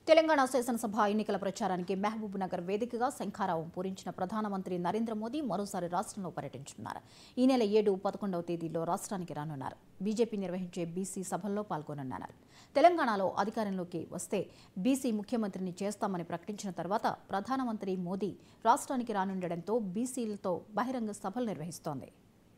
తెలంగాణ శాసనసభ ఎన్నికల ప్రచారానికి మహబూబ్ నగర్ వేదికగా శంఖారావం పూరించిన ప్రధానమంత్రి నరేంద్ర మోదీ మరోసారి రాష్ట్రంలో పర్యటించనున్నారు ఈ నెల ఏడు పదకొండవ తేదీలో రాష్ట్రానికి రానున్నారు బీజేపీ నిర్వహించే బీసీ సభల్లో పాల్గొనున్నారు తెలంగాణలో అధికారంలోకి వస్తే బీసీ ముఖ్యమంత్రిని చేస్తామని ప్రకటించిన తర్వాత ప్రధానమంత్రి మోదీ రాష్ట్రానికి రానుండటంతో బీసీలతో బహిరంగ సభలు నిర్వహిస్తోంది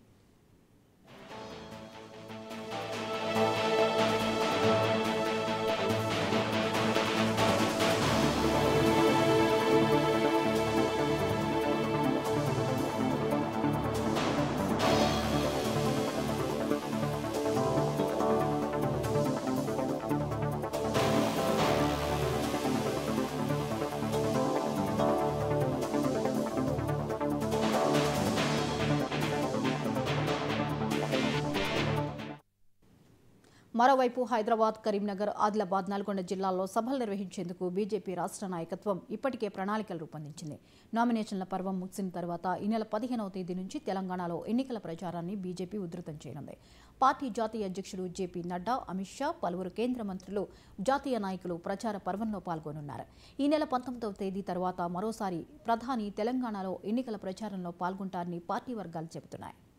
మరోవైపు హైదరాబాద్ కరీంనగర్ ఆదిలాబాద్ నల్గొండ జిల్లాల్లో సభలు నిర్వహించేందుకు బీజేపీ రాష్ట్ర నాయకత్వం ఇప్పటికే ప్రణాళికలు రూపొందించింది నామినేషన్ల పర్వం ముగిసిన తర్వాత ఈ నెల పదిహేనవ తేదీ నుంచి తెలంగాణలో ఎన్నికల ప్రచారాన్ని బీజేపీ ఉధృతం చేయనుంది పార్టీ జాతీయ అధ్యక్షుడు జేపీ నడ్డా అమిత్ షా పలువురు కేంద్ర మంత్రులు జాతీయ నాయకులు ప్రచార పర్వంలో పాల్గొనున్నారు ఈ నెల పంతొమ్మిదవ తేదీ తర్వాత మరోసారి ప్రధాని తెలంగాణలో ఎన్నికల ప్రచారంలో పాల్గొంటారని పార్టీ వర్గాలు చెబుతున్నాయి